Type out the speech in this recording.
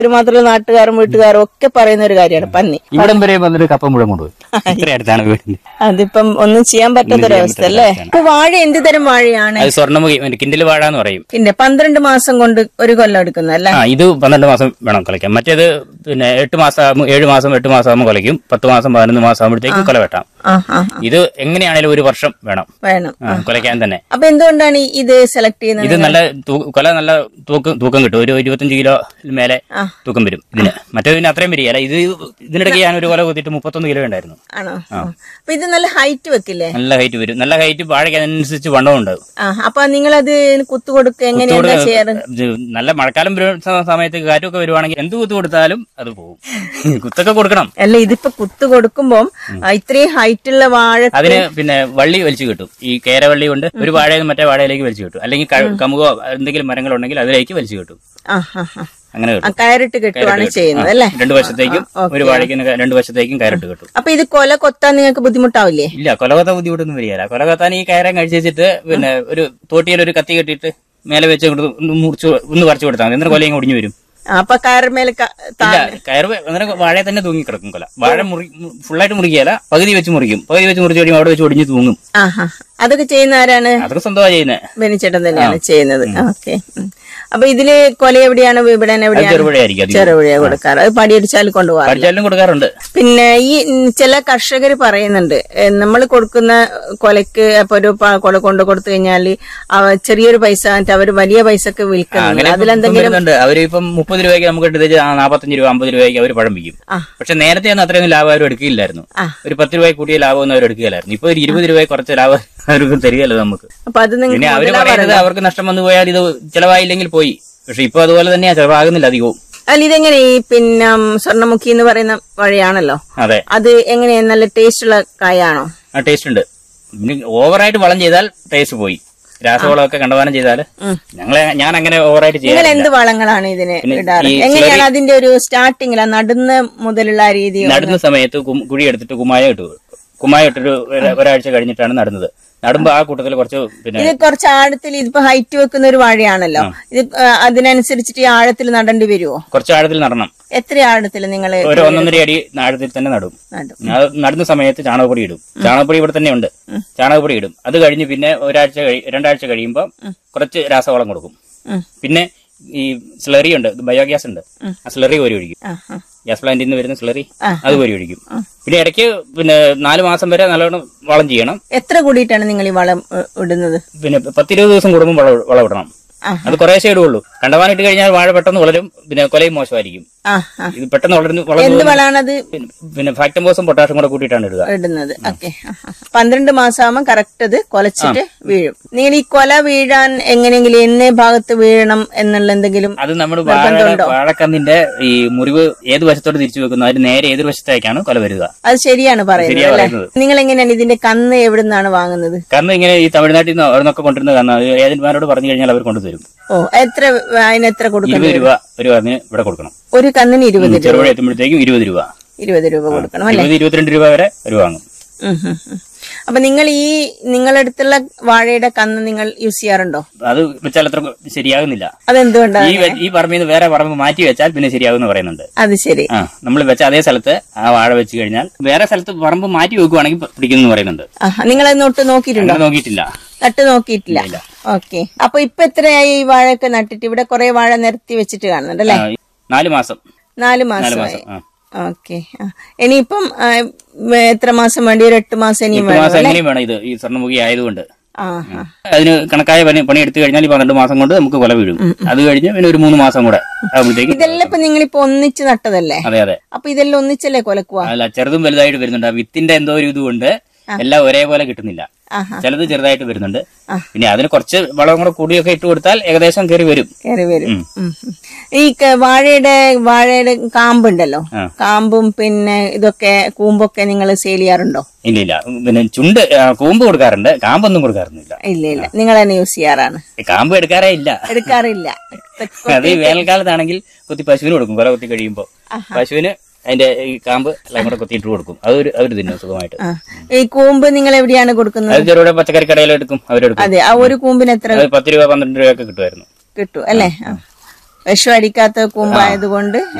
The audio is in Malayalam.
ഒരു മാത്രമല്ല നാട്ടുകാരും വീട്ടുകാരും ഒക്കെ പറയുന്ന ഒരു കാര്യമാണ് പന്നി ഇവിടം വരെ വന്നിട്ട് കപ്പ മുഴുവൻ കൊണ്ടുപോയി ഇത്ര അടുത്താണ് വീടിന്റെ അതിപ്പം ഒന്നും ചെയ്യാൻ പറ്റാത്തൊരവസ്ഥ അല്ലേ ഇപ്പൊ വാഴ എന്ത് തരം വാഴയാണ് അത് സ്വർണ്ണമുഖി മറ്റേ കിൻഡിൽ വാഴ എന്ന് പറയും പിന്നെ പന്ത്രണ്ട് മാസം കൊണ്ട് ഒരു കൊല്ലം എടുക്കുന്ന അല്ലേ ആ ഇത് പന്ത്രണ്ട് മാസം വേണം കൊലയ്ക്കാൻ മറ്റേത് പിന്നെ എട്ട് മാസം ആകുമ്പോൾ ഏഴ് മാസം എട്ട് മാസം ആകുമ്പോൾ കൊലയ്ക്കും പത്ത് മാസം പതിനൊന്ന് മാസം ആകുമ്പോഴത്തേക്കും കൊല വെട്ടാം ആ ആ ആ. ഇത് എങ്ങനെയാണേലും ഒരു വർഷം വേണം വേണം ആ, കൊലയ്ക്കാൻ തന്നെ അപ്പൊ എന്തുകൊണ്ടാണ് ഈ ഇത് സെലക്ട് ചെയ്യുന്നത് ഇത് നല്ല തൂ- കൊല നല്ല തൂക്കം തൂക്കം കിട്ടും ഒരു ഇരുപത്തഞ്ച് കിലോ മേലെ ആ. തൂക്കം വരും ഇതിന് മറ്റേതിന് അത്രയും വരികയല്ല ഇത് ഇതിനിടയ്ക്ക് ഞാൻ ഒരു കൊല കുത്തിയിട്ട് മുപ്പത്തൊന്ന് കിലോ ഉണ്ടായിരുന്നു ആണോ അപ്പൊ ഇത് നല്ല ഹൈറ്റ് വെക്കില്ലേ നല്ല ഹൈറ്റ് വരും നല്ല ഹൈറ്റ് വാഴയ്ക്ക് അതിനനുസരിച്ച് വണ്ണവും ഉണ്ടാവും ആ അപ്പൊ നിങ്ങൾ അത് കുത്തു കൊടുക്കുക എങ്ങനെയാ എന്താ ചെയ്യാറ് ഇത് നല്ല മഴക്കാലം വരുന്ന സ- സമയത്ത് കാറ്റൊക്കെ വരുവാണെങ്കിൽ എന്ത് കുത്തു കൊടുത്താലും അത് പോകും കുത്തൊക്കെ കൊടുക്കണം അല്ല ഇതിപ്പോ കുത്തു കൊടുക്കുമ്പോ ആ, ഇത്രയും ഹൈറ്റ് ഉള്ള വാഴ അതിന് പിന്നെ വള്ളി വലിച്ചു കിട്ടും ഈ കേരവള്ളി കൊണ്ട് ഒരു വാഴയിൽ നിന്ന് മറ്റേ വാഴയിലേക്ക് വലിച്ചു കിട്ടും അല്ലെങ്കിൽ ക- കമുകോ എന്തെങ്കിലും മരങ്ങളുണ്ടെങ്കിൽ അതിലേക്ക് വലിച്ചു കിട്ടും ആ ആ ആ. അങ്ങനെ ആ, കിട്ടും കയറിട്ട് കെട്ടുവാണ് ചെയ്യുന്നത് അല്ലേ രണ്ടു വശത്തേക്കും ഒരു വാഴയ്ക്ക് ന- രണ്ടു വശത്തേക്കും കയറിട്ട് കിട്ടും അപ്പൊ ഇത് കൊല കൊത്താൻ നിങ്ങൾക്ക് ബുദ്ധിമുട്ടാവില്ലേ ഇല്ല കൊലകൊത്ത ബുദ്ധിമുട്ടൊന്നും വരികയില്ല കൊലകൊത്താൻ ഈ കയറാൻ കഴിച്ച് വെച്ചിട്ട് പിന്നെ ഒരു തോട്ടിയിൽ ഒരു കത്തി കെട്ടിയിട്ട് മേലെ വെച്ച് കൊടുത്ത് ഒന്ന് മുറിച്ച് ഒന്ന് പറിച്ചു കൊടുത്താൽ മതി എന്നിട്ട് കൊലയും ഒടിഞ്ഞു വരും ആ, അപ്പൊ കയറുമേലെ ക- താ- ഇല്ല കയറ് വെ- അന്നേരം വാഴയെ തന്നെ തൂങ്ങി കിടക്കും കൊല വാഴ മുറി ഫുള്ളായിട്ട് മുറിക്കുകയല്ല പകുതി വെച്ച് മുറിക്കും പകുതി വെച്ച് മുറിച്ച് കഴിയുമ്പോൾ അവിടെ വെച്ച് ഒടിഞ്ഞു തൂങ്ങും ആ ആ. അതൊക്കെ ചെയ്യുന്ന ആരാണ് അതൊക്കെ സ്വന്തമാണ് ചെയ്യുന്നത് ബെനിച്ചേട്ടൻ തന്നെയാണ് ചെയ്യുന്നത് ഓക്കെ അപ്പൊ ഇതില് കൊല എവിടെയാണ് വിപണന എവിടെയാണ് ചെറുപുഴയായിരിക്കും അധികം ചെറുപുഴ കൊടുക്കാറ് അത് പടിയടിച്ചാൽ കൊണ്ടുപോകാറ് പഠിച്ചാലും കൊടുക്കാറുണ്ട് പിന്നെ ഈ ഉം, ചില കർഷകർ പറയുന്നുണ്ട് നമ്മൾ കൊടുക്കുന്ന കൊലക്ക് അപ്പൊ ഒരു പ- കൊല കൊണ്ട് കൊടുത്തു കഴിഞ്ഞാൽ ചെറിയൊരു പൈസ എന്നിട്ട് അവർ വലിയ പൈസക്ക് വിൽക്കുന്നുണ്ട് അങ്ങനെ ഇപ്പം അതിലെന്തെങ്കിലും വരുന്നുണ്ട് അവര് ഇപ്പം മുപ്പത് രൂപയ്ക്ക് നമുക്ക് എടുത്ത് നാൽപ്പത്തഞ്ച് രൂപ അമ്പത് രൂപയ്ക്ക് അവർ പഴം വിൽക്കും ആ. പക്ഷെ നേരത്തെ ഒന്നും അത്രയൊന്നും ലാഭം അവർ എടുക്കില്ലായിരുന്നു ആ. ഒരു പത്ത് രൂപയ്ക്ക് കൂട്ടിയ ലാഭമൊന്നും അവർ എടുക്കുകയില്ലായിരുന്നു ഇപ്പൊ ഒരു ഇരുപത് രൂപയ്ക്ക് കുറച്ച് ലാഭം അവർക്ക് തരികയല്ലോ നമുക്ക് അപ്പൊ അത് പിന്നെ നിങ്ങൾക്ക് അവര് പറയുന്നത് അവർക്ക് നഷ്ടം വന്നു പോയാൽ ഇത് ചിലവായില്ലെങ്കിൽ പോയി പക്ഷെ ഇപ്പൊ അതുപോലെ തന്നെയാ ചിലവാകുന്നില്ല അധികവും അല്ല ഇതെങ്ങനെ ഈ പിന്നെ ഉം, സ്വർണ്ണമുഖി എന്ന് പറയുന്ന വഴിയാണല്ലോ അതെ അത് എങ്ങനെയാ നല്ല ടേസ്റ്റ് ഉള്ള കായാണോ ആ ടേസ്റ്റ് ഉണ്ട് പിന്നെ ഓവറായിട്ട് വളം ചെയ്താൽ ടേസ്റ്റ് പോയി രാസവളമൊക്കെ കണ്ടവാനം ചെയ്താൽ ഞങ്ങളെ ഞാൻ അങ്ങനെ ഓവറായിട്ട് നിങ്ങൾ ചെയ്യാറില്ല എന്ത് വളങ്ങളാണ് ഇതിന് പിന്നെ ഇടാറ് ഈ എങ്ങനെയാണ് അതിന്റെ ഒരു സ്റ്റാർട്ടിങ്ങിൽ നടുന്ന മുതലുള്ള ആ രീതി നടുന്ന സമയത്ത് കും- കുഴി എടുത്തിട്ട് കുമ്മായ ഇട്ടു കുമ്മായ ഇട്ടൊരു ഒരു- ഒരാഴ്ച കഴിഞ്ഞിട്ടാണ് നടുന്നത് നടുമ്പോ ആ കൂട്ടത്തിൽ കുറച്ച് പിന്നെ ഇത് കുറച്ച് ആഴത്തിൽ ഇതിപ്പോ ഹൈറ്റ് വെക്കുന്ന ഒരു വാഴയാണല്ലോ ഇത് ആ, അതിനനുസരിച്ചിട്ട് ഈ ആഴത്തിൽ നടേണ്ടി വരുമോ കുറച്ച് ആഴത്തിൽ നടണം എത്ര ആഴത്തിൽ നിങ്ങൾ ഒരു ഒന്നൊന്നര അടി ആഴത്തിൽ തന്നെ നടും നടും അത് നടുന്ന സമയത്ത് ചാണകപ്പൊടി ഇടും ചാണകപ്പൊടി ഇവിടെ തന്നെ ഉണ്ട് ചാണകപ്പൊടി ഇടും അത് കഴിഞ്ഞ് പിന്നെ ഒരാഴ്ച കഴി- രണ്ടാഴ്ച കഴിയുമ്പോൾ കുറച്ച് രാസവളം കൊടുക്കും ഉം. പിന്നെ ഈ സ്ലറി ഉണ്ട് ബയോഗ്യാസ് ഉണ്ട് ആ സ്ലറി കോരി ഒഴിക്കും ആ, ആ. ഗ്യാസ് പ്ലാന്റിൽ നിന്ന് വരുന്ന സ്ലറി ആ. അത് കോരി ഒഴിക്കും പിന്നെ ഇടയ്ക്ക് പിന്നെ നാല് മാസം വരെ നല്ലോണം വളം ചെയ്യണം എത്ര കൂടിയിട്ടാണ് നിങ്ങൾ ഈ വളം ഏ, ഇടുന്നത് പിന്നെ പത്തിരുപത് ദിവസം കൂടുമ്പോൾ വളം വളം ഇടണം ആ. അത് കുറേശ്ശേ ഇടുള്ളൂ കണ്ടവാനിട്ട് കഴിഞ്ഞാൽ വാഴ പെട്ടെന്ന് വളരും പിന്നെ കൊലയും മോശമായിരിക്കും ആ ആ ഇത് പെട്ടെന്ന് വളരുന്നു എന്ത് വളർന്നു വളാണത് പിന്നെ- പിന്നെ ഫാക്ടംബോസും പൊട്ടാഷും കൂടെ കൂട്ടിയിട്ടാണ് ഇടുക ഇടുന്നത് ഓക്കെ പന്ത്രണ്ട് മാസമാകുമ്പോൾ കറക്റ്റ് അത് കൊലച്ചിട്ട് വീഴും നിങ്ങൾ ഈ കൊല വീഴാൻ എങ്ങനെയെങ്കിലും എന്നേ ഭാഗത്ത് വീഴണം എന്നുള്ള എന്തെങ്കിലും അത് നമ്മൾ വാഴ വാഴക്കന്നിന്റെ ഈ മുറിവ് ഏത് വശത്തോട്ട് തിരിച്ചു വെക്കുന്നു അതിന് നേരെ ഏതൊരു വശത്തേക്കാണ് കൊല വരിക അത് ശരിയാണ് പറയുന്നത് ശരിയാ അല്ലേ പറയുന്നത്. നിങ്ങൾ എങ്ങനെയാണ് ഇതിന്റെ കന്ന് എവിടെ നിന്നാണ് വാങ്ങുന്നത് കാരണം ഇങ്ങനെ ഈ തമിഴ്നാട്ടിൽ നിന്ന് അവിടെ നിന്നൊക്കെ കൊണ്ടുവരുന്ന കാരണം അത് ഏജന്റുമാരോട് പറഞ്ഞു കഴിഞ്ഞാൽ അവർ കൊണ്ടുതരും ഓ എത്ര അതിന് എത്ര കൊടുക്കണം ഇരുപത് രൂപ ഒരു അതിന് ഇവിടെ കൊടുക്കണം ഒരു കന്നിന് ഇരുപത് രൂപ ചെറുപുഴ എത്തുമ്പോഴത്തേക്കും ഇരുപത് രൂപ ഇരുപത് രൂപ കൊടുക്കണം അല്ലെ ഇരുപത് ഇരുപത്തിരണ്ട് രൂപ വരെ ഒരു വാങ്ങും ഉം, ഉം, ഉം. അപ്പൊ നിങ്ങൾ ഈ നിങ്ങളടുത്തുള്ള വാഴയുടെ കന്ന് നിങ്ങൾ യൂസ് ചെയ്യാറുണ്ടോ അത് വെച്ചാൽ അത്ര ശരിയാകുന്നില്ല അതെന്തുകൊണ്ടാണ് ഈ വെ- ഈ പറമ്പിൽ നിന്ന് വേറെ പറമ്പ് മാറ്റി വെച്ചാൽ പിന്നെ ശരിയാകുമെന്ന് പറയുന്നുണ്ട് അത് ശരി ആ നമ്മൾ വെച്ച അതേ സ്ഥലത്ത് ആ വാഴ വെച്ച് കഴിഞ്ഞാൽ വേറെ സ്ഥലത്ത് പറമ്പ് മാറ്റി വെക്കുവാണെങ്കിൽ പിടിക്കുന്നു പറയുന്നുണ്ട് നിങ്ങൾ നോട്ട് നോക്കിയിട്ടുണ്ടോ അങ്ങനെ നോക്കിയിട്ടില്ല നട്ട് നോക്കിയിട്ടില്ല ഓക്കെ അപ്പൊ ഇപ്പൊ എത്രയായി ഈ വാഴയൊക്കെ നട്ടിട്ട് ഇവിടെ കുറെ വാഴ നിരത്തി വെച്ചിട്ട് കാണുന്നുണ്ട് അല്ലെ ആ, നാല് മാസം നാല് നാല് മാസമായി മാസം ആ ഓക്കെ ഇനിയിപ്പം ആ, എത്ര മാസം വേണ്ടി ഒരു എട്ട് മാസം ഇനിയും എട്ട് വേണം മാസം എങ്ങനെയും വേണം ഇത് ഈ സ്വർണ്ണമുഖി ആയതുകൊണ്ട് ആ ആ. അതിന് കണക്കായ പണി പണി എടുത്തു കഴിഞ്ഞാൽ ഈ പന്ത്രണ്ട് മാസം കൊണ്ട് നമുക്ക് കൊല വീഴും അത് കഴിഞ്ഞ് പിന്നെ ഒരു മൂന്ന് മാസം കൂടെ ആകുമ്പോഴത്തേക്ക് ഇതെല്ലാം ഇപ്പൊ നിങ്ങളിപ്പോ ഒന്നിച്ച് നട്ടതല്ലേ അതെ അതെ അപ്പൊ ഇതെല്ലാം ഒന്നിച്ചല്ലേ കൊലക്കുവാ അല്ല ചെറുതും വലുതായിട്ട് വരുന്നുണ്ട് ആ വിത്തിന്റെ എന്തോ ഒരു ഇതുകൊണ്ട് എല്ലാം ഒരേപോലെ കിട്ടുന്നില്ല ആഹാ ചിലത് ചെറുതായിട്ട് വരുന്നുണ്ട് ആ. പിന്നെ അതിന് കുറച്ച് വളം കൂടെ കൂടിയൊക്കെ ഇട്ട് കൊടുത്താൽ ഏകദേശം കയറി വരും കയറി വരും ഉം. ഉം, ഉം. ഈ ക- വാഴയുടെ വാഴയുടെ കാമ്പുണ്ടല്ലോ ആ. കാമ്പും പിന്നെ ഇതൊക്കെ കൂമ്പൊക്കെ നിങ്ങൾ സെയിൽ ചെയ്യാറുണ്ടോ ഇല്ല ഇല്ല പിന്നെ ചുണ്ട് ആ, കൂമ്പ് കൊടുക്കാറുണ്ട് കാമ്പൊന്നും കൊടുക്കാറൊന്നുമില്ല ഇല്ല ഇല്ല നിങ്ങൾ തന്നെ യൂസ് ചെയ്യാറാണ് ഈ കാമ്പ് എടുക്കാറേ ഇല്ല എടുക്കാറില്ല അത് ഈ വേനൽക്കാലത്താണെങ്കിൽ കുത്തി പശുവിന് കൊടുക്കും കൊല കുത്തി കഴിയുമ്പോ പശുവിന് അതിന്റെ ഈ കാമ്പ് എല്ലാം കൂടെ കുത്തിയിട്ട് കൊടുക്കും അതൊരു അവര് തിന്നും സുഖമായിട്ട് ആ. ഈ കൂമ്പ് നിങ്ങൾ എവിടെയാണ് കൊടുക്കുന്നത് അത് ചെറുവിടെ പച്ചക്കറി കടയിലെടുക്കും അവരെടുക്കും അതെ ആ ഒരു കൂമ്പിന് എത്ര അത് പത്ത് രൂപ പന്ത്രണ്ട് രൂപയൊക്കെ കിട്ടുമായിരുന്നു കിട്ടും അല്ലേ ആ. വിഷം അടിക്കാത്ത കൂമ്പായതുകൊണ്ട്